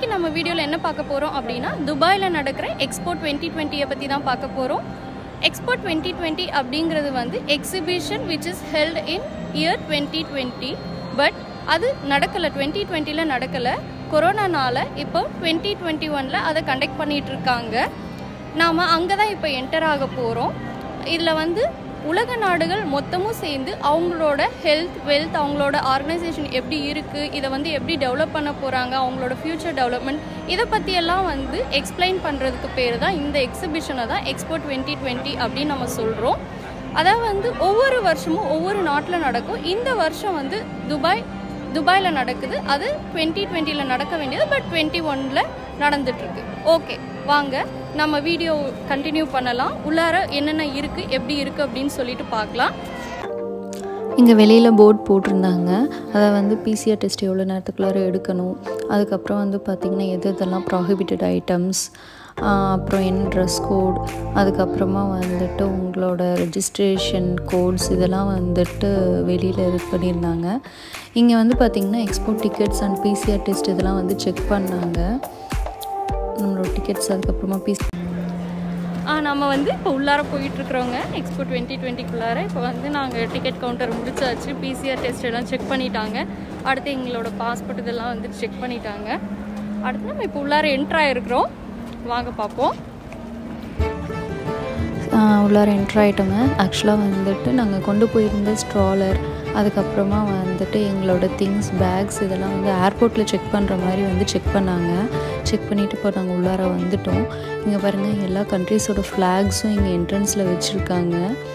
நம்ம வீடியோவில் என்ன பார்க்க போகிறோம் அப்படின்னா துபாயில் நடக்கிற எக்ஸ்போ டுவெண்ட்டி டுவெண்ட்டியை பற்றி தான் பார்க்க போகிறோம் எக்ஸ்போ டுவெண்ட்டி டுவெண்ட்டி அப்படிங்கிறது வந்து exhibition which is held in year twenty twenty but அது நடக்கலை டுவெண்ட்டி டுவெண்ட்டியில் நடக்கலை கொரோனானால இப்போ டுவெண்ட்டி டுவெண்ட்டி ஒனில் அதை கண்டக்ட் பண்ணிகிட்டு இருக்காங்க நாம் அங்கே தான் இப்போ என்டர் ஆக போகிறோம் இதில் வந்து உலக நாடுகள் மொத்தமும் சேர்ந்து அவங்களோட ஹெல்த் வெல்த் அவங்களோட ஆர்கனைசேஷன் எப்படி இருக்குது இதை வந்து எப்படி டெவலப் பண்ண போகிறாங்க அவங்களோட ஃப்யூச்சர் டெவலப்மெண்ட் இதை பற்றியெல்லாம் வந்து எக்ஸ்பிளைன் பண்ணுறதுக்கு பேர் தான் இந்த எக்ஸிபிஷனை தான் எக்ஸ்போ டுவெண்ட்டி டுவெண்ட்டி அப்படின்னு நம்ம சொல்கிறோம் அதாவது வந்து ஒவ்வொரு வருஷமும் ஒவ்வொரு நாட்டில் நடக்கும் இந்த வருஷம் வந்து துபாய் துபாயில் நடக்குது அது டுவெண்ட்டி டுவெண்ட்டியில் நடக்க வேண்டியது பட் டுவெண்ட்டி ஒனில் நடந்துட்டுருக்கு ஓகே வாங்க நம்ம வீடியோ கண்டினியூ பண்ணலாம் உள்ளார என்னென்ன இருக்குது எப்படி இருக்குது அப்படின்னு சொல்லிட்டு பார்க்கலாம் இங்கே வெளியில் போர்ட் போட்டிருந்தாங்க அதை வந்து பிசிஆர் டெஸ்ட் எவ்வளோ நேரத்துக்குள்ளார எடுக்கணும் அதுக்கப்புறம் வந்து பார்த்திங்கன்னா எது எதெல்லாம் ப்ராஹிபிட்டட் ஐட்டம்ஸ் அப்புறம் என்ன ட்ரெஸ் கோட் அதுக்கப்புறமா வந்துட்டு உங்களோட ரெஜிஸ்ட்ரேஷன் கோட்ஸ் இதெல்லாம் வந்துட்டு வெளியில் இது பண்ணியிருந்தாங்க இங்கே வந்து பார்த்திங்கன்னா export tickets and PCR test இதெல்லாம் வந்து செக் பண்ணாங்க நம்மளோட டிக்கெட்ஸ் அதுக்கப்புறமா பிசி ஆ நம்ம வந்து இப்போ உள்ளார போயிட்டுருக்குறோங்க எக்ஸ்போ டுவெண்ட்டி டுவெண்ட்டிக்குள்ளார இப்போ வந்து நாங்கள் டிக்கெட் கவுண்டர் முடிச்சாச்சு பிசிஆர் டெஸ்ட் எல்லாம் செக் பண்ணிட்டாங்க அடுத்து எங்களோட பாஸ்போர்ட் இதெல்லாம் வந்து செக் பண்ணிட்டாங்க அடுத்து நம்ம இப்போ உள்ளார என்ட்ரு ஆகிருக்கிறோம் வாங்க பார்ப்போம் உள்ளார என்ட்ரு ஆகிட்டோங்க ஆக்சுவலாக வந்துட்டு நாங்கள் கொண்டு போயிருந்த ஸ்ட்ராலர் அதுக்கப்புறமா வந்துட்டு எங்களோட திங்ஸ் பேக்ஸ் இதெல்லாம் வந்து ஏர்போர்ட்டில் செக் பண்ணுற மாதிரி வந்து செக் பண்ணாங்க செக் பண்ணிவிட்டு இப்போ நாங்கள் உள்ளார வந்துட்டோம் இங்கே பாருங்கள் எல்லா கண்ட்ரீஸோட ஃப்ளாக்ஸும் இங்கே என்ட்ரன்ஸில் வச்சுருக்காங்க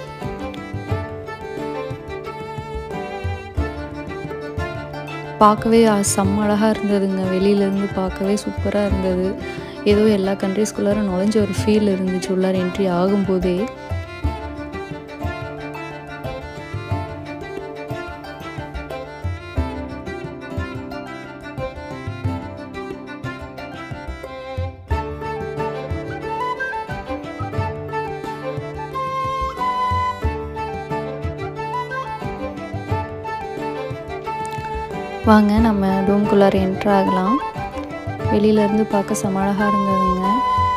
பார்க்கவே செம்ம அழகாக இருந்ததுங்க வெளியிலேருந்து பார்க்கவே சூப்பராக இருந்தது ஏதோ எல்லா கண்ட்ரீஸ்குள்ளார நுழைஞ்ச ஒரு ஃபீல் இருந்துச்சு உள்ளார என்ட்ரி ஆகும்போதே வாங்க நம்ம ரூம்குள்ளார என்ட்ரு ஆகலாம் வெளியிலேருந்து பார்க்க செம அழகாக இருந்ததுங்க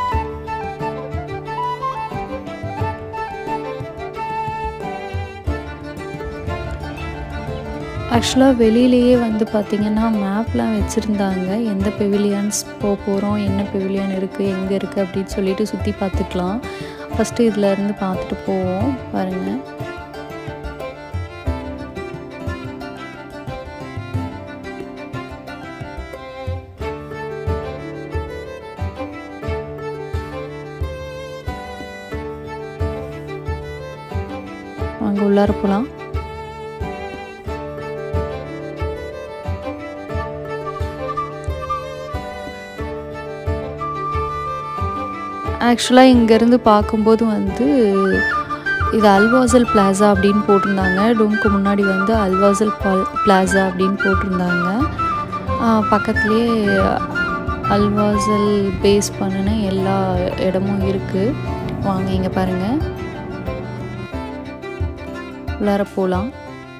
ஆக்சுவலாக வெளியிலேயே வந்து பார்த்திங்கன்னா மேப்லாம் வச்சுருந்தாங்க எந்த பெவிலியன்ஸ் போக போகிறோம் என்ன பெவிலியன் இருக்குது எங்கே இருக்குது அப்படின்னு சொல்லிட்டு சுற்றி பார்த்துக்கலாம் ஃபஸ்ட்டு இதில் இருந்து பார்த்துட்டு போவோம் பாருங்கள் அங்கே உள்ளார போகலாம் ஆக்சுவலாக இங்கேருந்து பார்க்கும்போது வந்து இது அல்வாசல் பிளாசா அப்படின்னு போட்டிருந்தாங்க ரூமுக்கு முன்னாடி வந்து அல்வாசல் பால் பிளாசா அப்படின்னு போட்டிருந்தாங்க பக்கத்துலேயே அல்வாசல் பேஸ் பண்ணின எல்லா இடமும் இருக்குது வாங்க இங்கே பாருங்கள் உள்ளார போகலாம்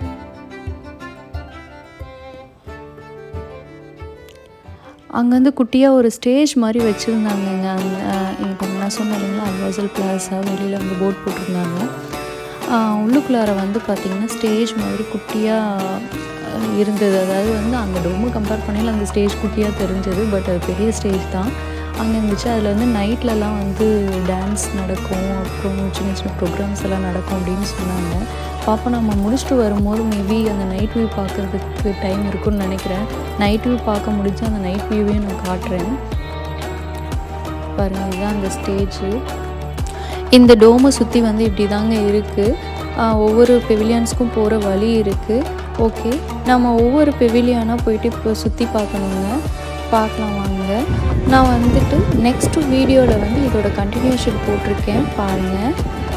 அங்கே வந்து குட்டியாக ஒரு ஸ்டேஜ் மாதிரி வச்சுருந்தாங்கங்க இப்போ நான் சொன்னேன் இல்லைங்களா அல்வாசல் பிளாஸா வெளியில் வந்து போர்ட் போட்டிருந்தாங்க உள்ளுக்குள்ளார வந்து பார்த்திங்கன்னா ஸ்டேஜ் மாதிரி குட்டியாக இருந்தது அதாவது வந்து அந்த டோமு கம்பேர் பண்ணையில் அந்த ஸ்டேஜ் குட்டியாக தெரிஞ்சது பட் அது பெரிய ஸ்டேஜ் தான் அங்கே இருந்துச்சு அதில் வந்து நைட்லலாம் வந்து டான்ஸ் நடக்கும் அப்புறம் சின்ன சின்ன ப்ரோக்ராம்ஸ் எல்லாம் நடக்கும் அப்படின்னு சொன்னாங்க பாப்பா நம்ம முடிச்சுட்டு வரும்போது மேபி அந்த நைட் வியூ பார்க்குறதுக்கு டைம் இருக்குன்னு நினைக்கிறேன் நைட் வியூ பார்க்க முடிஞ்சு அந்த நைட் வியூவையும் நான் காட்டுறேன் பாருங்கள் இதுதான் அந்த ஸ்டேஜு இந்த டோமை சுற்றி வந்து இப்படி தாங்க இருக்குது ஒவ்வொரு பெவிலியன்ஸ்க்கும் போகிற வழி இருக்குது ஓகே நம்ம ஒவ்வொரு பெவிலியனாக போயிட்டு இப்போ சுற்றி பார்க்கணுங்க பார்க்கலாம் வாங்க நான் வந்துட்டு நெக்ஸ்ட் வீடியோவில் வந்து இதோட கண்டினியூஷன் போட்டிருக்கேன் பாருங்கள்